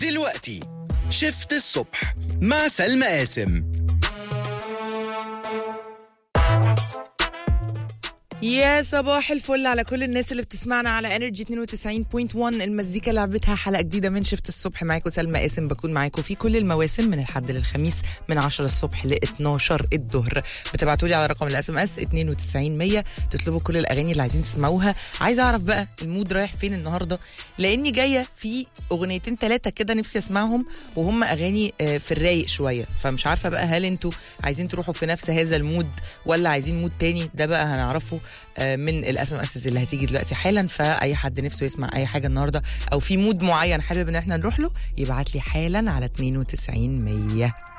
دلوقتي شفت الصبح مع سلمى قاسم يا صباح الفل على كل الناس اللي بتسمعنا على انرجي 92.1 المزيكا لعبتها حلقه جديده من شفت الصبح معاكم سلمى قاسم بكون معاكم في كل المواسم من الحد للخميس من 10 الصبح ل 12 الظهر بتبعتوا لي على رقم الاس ام اس 92100 تطلبوا كل الاغاني اللي عايزين تسمعوها عايزه اعرف بقى المود رايح فين النهارده لاني جايه في اغنيتين ثلاثه كده نفسي اسمعهم وهم اغاني آه، في الرايق شويه فمش عارفه بقى هل انتوا عايزين تروحوا في نفس هذا المود ولا عايزين مود تاني ده بقى هنعرفه آه، من الاس ام اس اللي هتيجي دلوقتي حالا فاي حد نفسه يسمع اي حاجه النهارده او في مود معين حابب ان احنا نروح له يبعت لي حالا على 92 100